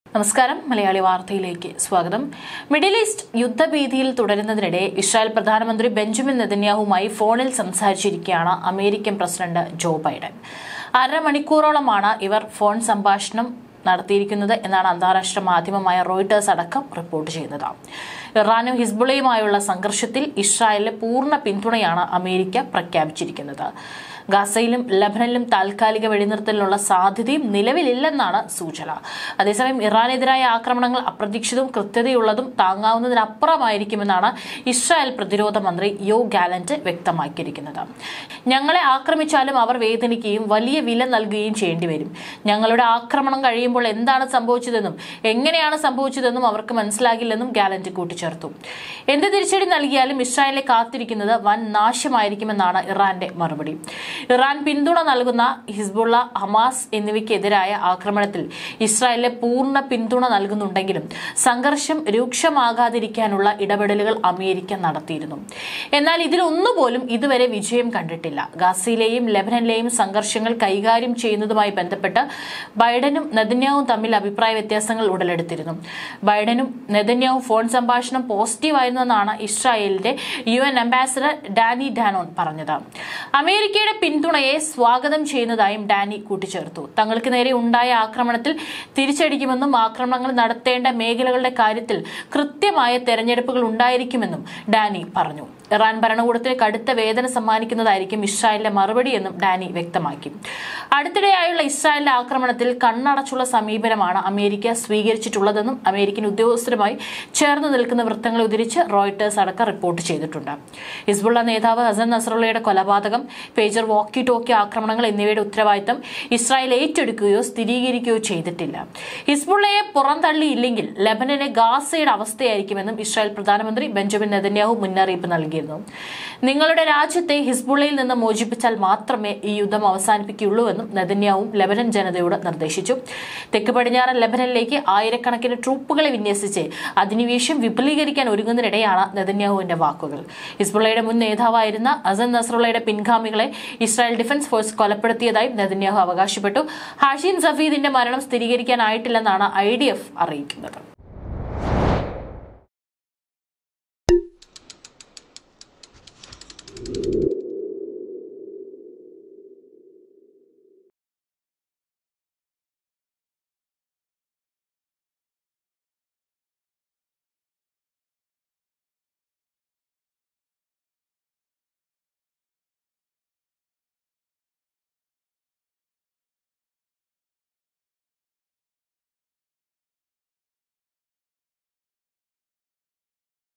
നമസ്കാരം മലയാളി വാർത്തയിലേക്ക് സ്വാഗതം മിഡിൽ ഈസ്റ്റ് യുദ്ധഭീതിയിൽ തുടരുന്നതിനിടെ ഇസ്രായേൽ പ്രധാനമന്ത്രി ബെഞ്ചമിൻ നെതന്യാഹുമായി ഫോണിൽ സംസാരിച്ചിരിക്കുകയാണ് അമേരിക്കൻ പ്രസിഡന്റ് ജോ ബൈഡൻ അരമണിക്കൂറോളമാണ് ഇവർ ഫോൺ സംഭാഷണം നടത്തിയിരിക്കുന്നത് എന്നാണ് അന്താരാഷ്ട്ര മാധ്യമമായ റോയിട്ടേഴ്സ് അടക്കം റിപ്പോർട്ട് ചെയ്യുന്നത് ഇറാനും ഹിസ്ബുളയുമായുള്ള സംഘർഷത്തിൽ ഇസ്രായേലിലെ പൂർണ്ണ പിന്തുണയാണ് അമേരിക്ക പ്രഖ്യാപിച്ചിരിക്കുന്നത് ഗാസയിലും ലബനനിലും താൽക്കാലിക വെടിനിർത്തലിനുള്ള സാധ്യതയും നിലവിലില്ലെന്നാണ് സൂചന അതേസമയം ഇറാനെതിരായ ആക്രമണങ്ങൾ അപ്രതീക്ഷിതവും കൃത്യതയുള്ളതും താങ്ങാവുന്നതിനപ്പുറമായിരിക്കുമെന്നാണ് ഇസ്രായേൽ പ്രതിരോധ മന്ത്രി യോ ഗാലന്റ് വ്യക്തമാക്കിയിരിക്കുന്നത് ഞങ്ങളെ ആക്രമിച്ചാലും അവർ വേദനിക്കുകയും വലിയ വില നൽകുകയും ചെയ്യേണ്ടി വരും ഞങ്ങളുടെ ആക്രമണം കഴിയുമ്പോൾ എന്താണ് സംഭവിച്ചതെന്നും എങ്ങനെയാണ് സംഭവിച്ചതെന്നും അവർക്ക് മനസ്സിലാകില്ലെന്നും ഗാലന്റ് കൂട്ടിച്ചേർത്തു എന്ത് തിരിച്ചടി നൽകിയാലും ഇസ്രായേലിനെ കാത്തിരിക്കുന്നത് വൻ നാശമായിരിക്കുമെന്നാണ് ഇറാന്റെ മറുപടി ഇറാൻ പിന്തുണ നൽകുന്ന ഹിസ്ബുള്ള ഹമാസ് എന്നിവയ്ക്കെതിരായ ആക്രമണത്തിൽ ഇസ്രായേലിലെ പൂർണ്ണ പിന്തുണ നൽകുന്നുണ്ടെങ്കിലും സംഘർഷം രൂക്ഷമാകാതിരിക്കാനുള്ള ഇടപെടലുകൾ അമേരിക്ക നടത്തിയിരുന്നു എന്നാൽ ഇതിലൊന്നുപോലും ഇതുവരെ വിജയം കണ്ടിട്ടില്ല ഗാസയിലെയും ലെബനനിലെയും സംഘർഷങ്ങൾ കൈകാര്യം ചെയ്യുന്നതുമായി ബന്ധപ്പെട്ട് ബൈഡനും നെതന്യാവും തമ്മിൽ അഭിപ്രായ വ്യത്യാസങ്ങൾ ഉടലെടുത്തിരുന്നു ബൈഡനും നെതന്യാവും ഫോൺ സംഭാഷണം പോസിറ്റീവായിരുന്നെന്നാണ് ഇസ്രായേലിന്റെ U N ambassador Danny Danon പറഞ്ഞത് അമേരിക്കയുടെ പിന്തുണയെ സ്വാഗതം ചെയ്യുന്നതായും ഡാനി കൂട്ടിച്ചേർത്തു തങ്ങൾക്ക് നേരെ ഉണ്ടായ ആക്രമണത്തിൽ തിരിച്ചടിക്കുമെന്നും ആക്രമണങ്ങൾ നടത്തേണ്ട മേഖലകളുടെ കാര്യത്തിൽ കൃത്യമായ തെരഞ്ഞെടുപ്പുകൾ ഉണ്ടായിരിക്കുമെന്നും ഡാനി പറഞ്ഞു ഇറാൻ ഭരണകൂടത്തിന് കടുത്ത വേദന സമ്മാനിക്കുന്നതായിരിക്കും ഇസ്രായേലിന്റെ മറുപടിയെന്നും ഡാനി വ്യക്തമാക്കി അടുത്തിടെയായുള്ള ഇസ്രായേലിന്റെ ആക്രമണത്തിൽ കണ്ണടച്ചുള്ള സമീപനമാണ് അമേരിക്ക സ്വീകരിച്ചിട്ടുള്ളതെന്നും അമേരിക്കൻ ഉദ്യോഗസ്ഥരുമായി ചേർന്ന് നിൽക്കുന്ന വൃത്തങ്ങളെ ഉദ്ധരിച്ച് റോയിട്ടേഴ്സ് അടക്കം റിപ്പോർട്ട് ചെയ്തിട്ടുണ്ട് ഹിസ്ബുള്ള നേതാവ് ഹസൻ നസറുള്ളയുടെ കൊലപാതകം പേജർ വോക്കി ടോക്കി ആക്രമണങ്ങൾ എന്നിവയുടെ ഉത്തരവാദിത്തം ഇസ്രായേൽ ഏറ്റെടുക്കുകയോ സ്ഥിരീകരിക്കുകയോ ചെയ്തിട്ടില്ല ഹിസ്ബുള്ളയെ പുറന്തള്ളിയില്ലെങ്കിൽ ലബനനെ ഗാസയുടെ അവസ്ഥയായിരിക്കുമെന്നും ഇസ്രായേൽ പ്രധാനമന്ത്രി ബെഞ്ചമിൻ നെതന്യാഹു മുന്നറിയിപ്പ് നൽകിയിരുന്നു നിങ്ങളുടെ രാജ്യത്തെ ഹിസ്ബുള്ളയിൽ നിന്ന് മോചിപ്പിച്ചാൽ മാത്രമേ ഈ യുദ്ധം അവസാനിപ്പിക്കുകയുള്ളൂവെന്നും നെതന്യാവും ലബനൻ ജനതയോട് നിർദ്ദേശിച്ചു തെക്ക് പടിഞ്ഞാറൻ ലബനനിലേക്ക് ആയിരക്കണക്കിന് ട്രൂപ്പുകളെ വിന്യസിച്ച് അധിനിവേശം വിപുലീകരിക്കാൻ ഒരുങ്ങുന്നതിനിടെയാണ് നെതന്യാഹുവിന്റെ വാക്കുകൾ ഹിസ്ബുള്ളയുടെ മുൻ നേതാവായിരുന്ന അസൻ നസറുള്ളയുടെ പിൻഗാമികളെ ഇസ്രായേൽ ഡിഫൻസ് ഫോഴ്സ് കൊലപ്പെടുത്തിയതായും നെതന്യാഹു അവകാശപ്പെട്ടു ഹാഷിൻ സഫീദിന്റെ മരണം സ്ഥിരീകരിക്കാനായിട്ടില്ലെന്നാണ് ഐ ഡി എഫ് അറിയിക്കുന്നത്